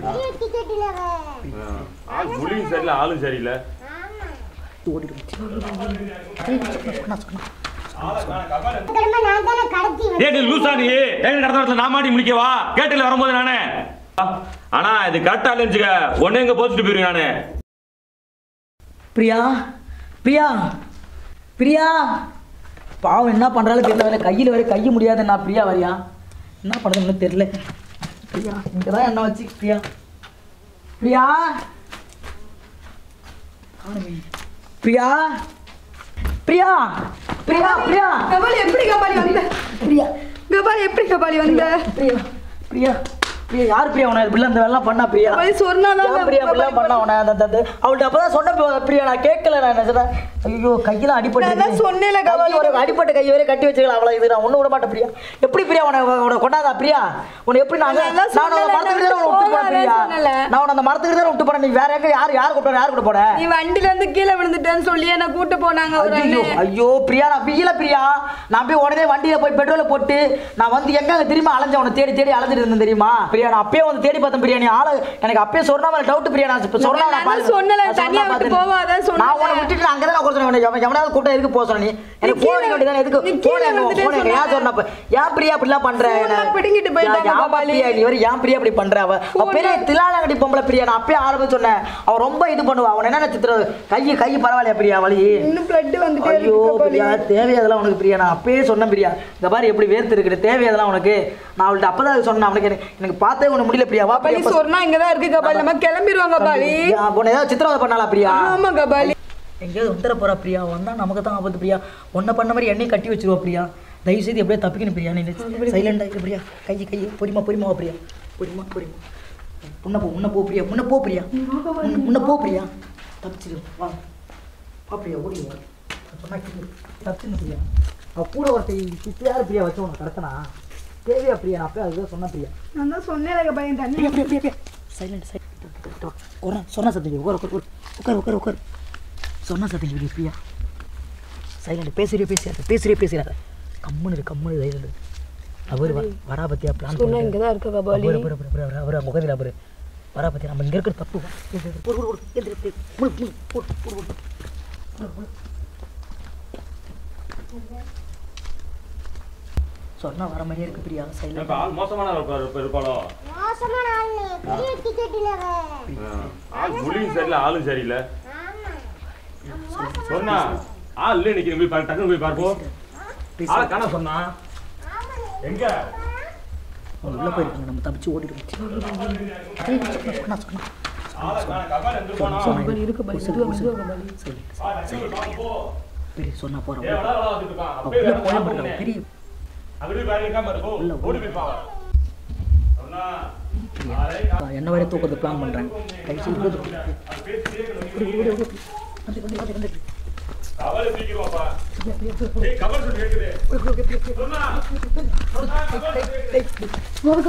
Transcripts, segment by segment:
பெரிய டிக்கெட்ல அவ ஆள் புலியும் சரியில்லை ஆளும் சரியில்லை கடமை நான் தானே கடத்தி ஏ நீ லூசா நீ எங்க நடந்த இடத்துல நான் மாட்டி முடிக்கவா கேட்டில வரும்போது நானே ஆனா இது கரெக்டா இல்லைச்சுக்க உடனே எங்க போச்சுட்டு போயிருவேன் நானு பிரியா பிரியா பிரியா பாவம் என்ன பண்ணுறாலும் தெரியல வேற கையில் வேற கை முடியாது நான் பிரியா வரியா என்ன பண்ணுறதுன்னு தெரியல பிரியா இங்கே தான் என்ன வச்சு பிரியா பிரியா காணுமே. பிரியா பிரியா பிரியா பிரியா கபாலி எப்படி கபாலி வந்த பிரியா கபாலி எப்படி கபாலி வந்த பிரியா பிரியா பிரியா யார் பிரியா உன இப்படிலாம் இந்த வேலைலாம் பண்ணா பிரியா கபாலி சொன்னாதான் ஏன் பிரியா இப்படிலாம் பண்ணா உன அந்த அந்த- அந்த- அவள்கிட்ட அப்பதான் சொன்ன பி- பிரியா நான் கேட்கல நான் என்ன சொன்னேன் ஐயோ கையெல்லாம் அடிபட்டு நான் தான் சொன்னேன்ல, கை கபாலி. ஒரு அடிப்பட்ட கை வரை கட்டி வச்சுக்கலாம் அவளை இது நான் ஒன்றும் விட மாட்டேன் பிரியா எப்படி பிரியா உன உன கொண்டாதா பிரியா உன்னை எப்படி நான் நான் தான் நான் உன்னை சொன்னேன்ல, மரத்துக்கிட்ட தான் நான் விட்டு போனேன் போகாதே பிரியா சொன்னேன்ல. நான் உன்னை அந்த மரத்துக்கிட்ட தான் விட்டு போனேன் நீ வேற எங்க யார் யார் கூப்பிட்டு யார் கூட போன நீ வண்டில இருந்து கீழே விழுந்துட்டேன்னு சொல்லி என்ன கூட்டு போனாங்க ஒரு ஐயோ அண்ணன். ஐயோ பிரியா நான் பிரியல பிரியா நான் போய் உடனே வண்டியில போய் பெட்ரோலை போட்டு நான் வந்து எங்க திரும்ப அலைஞ்ச உன தேடி தேடி அலைஞ்சிட்டு இருந்தேன் தெரியுமா பிரியா நான் அப்பயே வந்து தேடி பார்த்தேன் பிரியா நீ ஆளு எனக்கு அப்பயே சொன்னா மேல டவுட் பிரியா நான் இப்ப சொன்னா நான் நான் தான் பாரு- சொன்னேன்ல, நான் சொன்னா தனியா விட்டு பார்த்தேன். போவாதன்னு சொன்னேன்ல. நான் உன்னை விட்டுட்டு நான் அங்கதான் உட்கார சொன்னேன் எவன் எவனாவது கூட்டம் எதுக்கு போக சொன்ன நீ எனக்கு கீழே போன் வேண்டியதானே எதுக்கு நீ போன் கீழே எங்க வந்துட்டேன்னு போன் எங்க ஏன் சொன்னாங்க. சொன்னப்ப ஏன் பிரியா இப்படிலாம் பண்ற phone எல்லாம் பிடுங்கிட்டு போயிட்டாங்க, ஏன் பாபாலி. பிரியா நீ வரை ஏன் பிரியா இப்படி பண்ற அவ அவ பெரிய திலாலங்கடி பொம்பளை பிரியா நான் அப்பயே ஆரம்பிச்சு சொன்னேன் அவ ரொம்ப இது பண்ணுவா அவன் என்ன சித்திர கை கை பரவாயில்லையா பிரியா வலி இன்னும் பிளட் வந்துட்டே ஐயோ இருக்கு கபாலி பிரியா தேவையதெல்லாம் உனக்கு பிரியா நான் அப்பயே சொன்னேன் பிரியா இந்த மாதிரி எப்படி வேர்த்து இருக்குது தேவையதெல்லாம் உனக்கு நான் அவள்கிட்ட அப்பதான் அது சொன்னேன் அவனுக்கு எனக்கு- எனக்கு பார்த்தே உனக்கு முடியல பிரியா வா கபாலி பிரியா சொன்னா இங்கதான் இருக்கு கபாலி நம்ம கிளம்பிடுவாங்க கபாலி உன்னை ஏதாவது சித்திரவதை பண்ணாலா பிரியா ஆமா கபாலி எங்கேயாவது உத்தர போறா பிரியா வந்தா நமக்கு தான் ஆபத்து பிரியா உன்னை பண்ண மாதிரி என்னையும் கட்டி வச்சிருவா பிரியா தயவு செய்து எப்படியே தப்பிக்கணும் பிரியா நீ சைலண்டா இரு பிரியா கை கை பொறிமா பொறிமா வா பிரியா பொறிமா பொறிமா முன்ன போ முன்ன போ பிரியா முன்ன போ பிரியா முன்ன- முன்ன போ பிரியா தப்பிச்சிரு வா வா பிரியா ஓடி வா சொன்னா கேளு. தப்பிச்சிரு பிரியா அவ கூட ஒருத்த இப்போ யார் பிரியா வச்சு உனக்கு கடத்தனா தேவையா பிரியா நான் அப்பயே அதுதான் சொன்ன பிரியா நான் தான் சொன்னேன் கபாலி தண்ணி பிரியா பிரியா பிரியா பிரியா சைலண்ட் சைலண்ட் உட்கார சொன்ன சத்தம் உட்கார உட்கார் உட்கார் உட்கார் உட்கார் சொன்ன சத்தம் கேளு பிரியா சைலண்ட் பேசுறிய பேசியாத பேசுறிய பேசிடாத கம்முன்னு இரு கம்முன்னு சைலண்ட் அவர் வரா பத்தியா பிளான் சொன்னா இங்கதான் இருக்கு கபாலி அவர் முகத்தில் அவர் வரா பத்தியா நம்ம இங்க இருக்கிற தப்பு எந்திரு, எந்திரு. போடு, போடு, போடு. எந்திரு, எந்திரு. முழு, முழு. போடு, போடு, போடு. முழு, முழு. சொன்னா வர மாதிரியே இருக்கு பிரியா சைலண்ட் ஆள் மோசமான இருப்பாளோ மோசமான ஆள் பெரிய டிக்கெட்ல அவ ஆள் புலியும் சரியில்லை ஆளும் சரியில்லை ஆமா சொன்னா ஆள் இல்லை நிக்கிறேன் போய் பாரு டக்குனு போய் பார்ப்போம் ஆளை காண சொன்னா எங்க உள்ள போயிருக்காங்க நம்ம தப்பிச்சு ஓடிடுவோம் சொன்னா சொன்னா ஆளை காண கபால் எங்க போனா கபாலி இருக்கு கபாலி மெதுவா மெதுவா கபாலி பெரிய சொன்னா போறோம் ஏன் விளையாட விளையாட வந்துட்டு இருக்கான் அப்படியே உள்ள போய் வேற பாருங்க பாப்போம் பெரிய அங்கே பாரு இருக்காம இருக்கும் உள்ள, ஓடி போய் பாவா சொன்னா என்ன வரை தூக்கத்தை பிளான் பண்றேன் கை செய்து கபால் தூக்கிடுவாப்பா ஏய் கபால் சொல்லி கேக்குது சொன்னா சொன்னா கபால்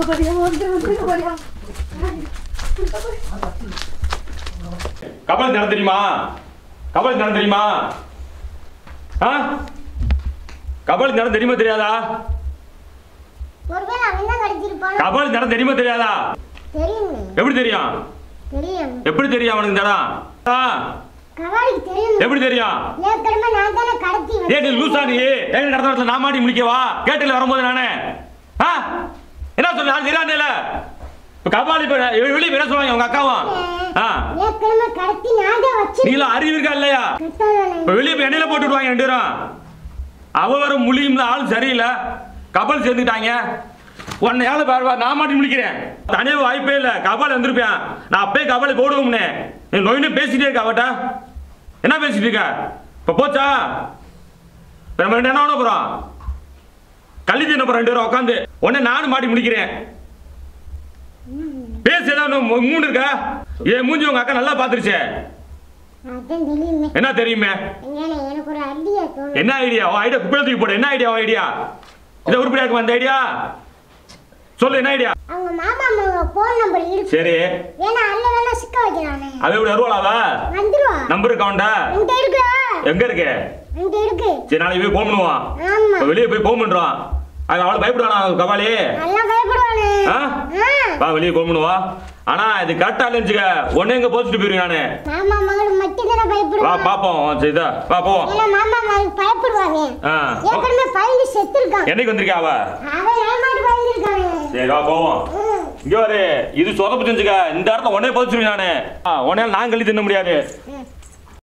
கபால் நடந்து தெரியுமா கபால் நடந்து தெரியுமா ஆ கபால் நடந்து தெரியுமா தெரியாதா ஒருவேளை அவன் தான் கடத்திருப்பான் கபால் நடந்து தெரியுமா தெரியாதா தெரியும் எப்படி தெரியும் தெரியும் எப்படி தெரியும் அவனுக்கு இந்த இடம் ஆ கபாலிக்கு தெரியும் எப்படி தெரியும் ஏற்கனவே நான் தானே கடத்தி ஏ நீ லூசா நீ எங்க நடந்த இடத்துல நான் மாட்டி முடிக்கவா கேட்டில வரும்போது நானே ஆ என்ன சொல்ல நான் தெரியாதுல இப்ப கபாலி இப்ப வெளியே என்ன சொல்லுவாங்க உங்க அக்காவும் ஆ ஏற்கனவே கடத்தி நான் தான் வச்சு நீலாம் அறிவு இருக்கா இல்லையா கட்டாதானே இப்ப வெளியே போய் எண்ணெயில போட்டு விடுவாங்க ரெண்டு பேரும் அவ வர முழியும்ல ஆள் சரியில்லை கபல் சேர்ந்துட்டாங்க உன்னை யாரும் பாருவா நான் மாட்டி முடிக்கிறேன் தனியாக வாய்ப்பே இல்லை கபால் வந்திருப்பேன் நான் அப்பயே கபாலை போடுவோம்னே நீ நோயினு பேசிட்டே இருக்க அவட்ட என்ன பேசிட்டு இருக்க இப்போ போச்சா இப்ப நம்ம ரெண்டு என்ன பண்ண போறோம் கள்ளி தின்ன போறோம் ரெண்டு பேரும் உட்காந்து உடனே நானும் மாட்டி முடிக்கிறேன் பேச ஏதாவது மூ- மூணு இருக்கா ஏன் மூஞ்சி உங்க அக்கா நல்லா பாத்துருச்சே அதான் தெரியுமே என்ன தெரியுமே ஏன்னா எனக்கு ஒரு ஐடியா தோணும் என்ன ஐடியா உன் ஐடியா குப்பையில தூக்கி போடு என்ன ஐடியா உன் ஐடியா இதை உருப்படியா இருக்குமா அந்த ஐடியா சொல்லு என்ன ஐடியா அவங்க மாமா அம்மாவோட ஃபோன் நம்பர் இருக்கு சரி ஏன்னா அல்ல வேணா சிக்க வைக்கிறானே அது எப்படி வருவாளாவா வந்துருவா நம்பர் அக்கௌண்டா என்கிட்ட இருக்கு எங்க இருக்கு என்கிட்ட இருக்கு சரி நாளைக்கு போய் போன் பண்ணுவான் ஆமா இப்ப வெளியே போய் போன் பண்றான் அது அவளை பயப்படுவானா கபாலி நல்லா பயப்படுவானே ஆ ஆ. வா வெளியே கொம்புனுவா ஆனா இது கரெக்டா இல்லைச்சுக்க உடனே எங்க போச்சுட்டு போயிருவேன் நானு மாமா மகளுக்கு மட்டும் தானே வா பயப்படுவான் பாப்போம் சரிதா வா போவோம் ஏன்னா மாமா மகளுக்கு பயப்படுவாங்க ஆ ஏற்கனவே பயந்து செத்துருக்கான் என்னைக்கு வந்திருக்கா அவ அவன் ஏமாட்டு பயந்துருக்காங்க சரி வா போவோம் இங்க பாரு இது சொதப்பு செஞ்சுக்க இந்த இடத்துல உடனே பதிச்சிருவேன் நானு ஆ, உடனே நான் கழி தின்ன முடியாது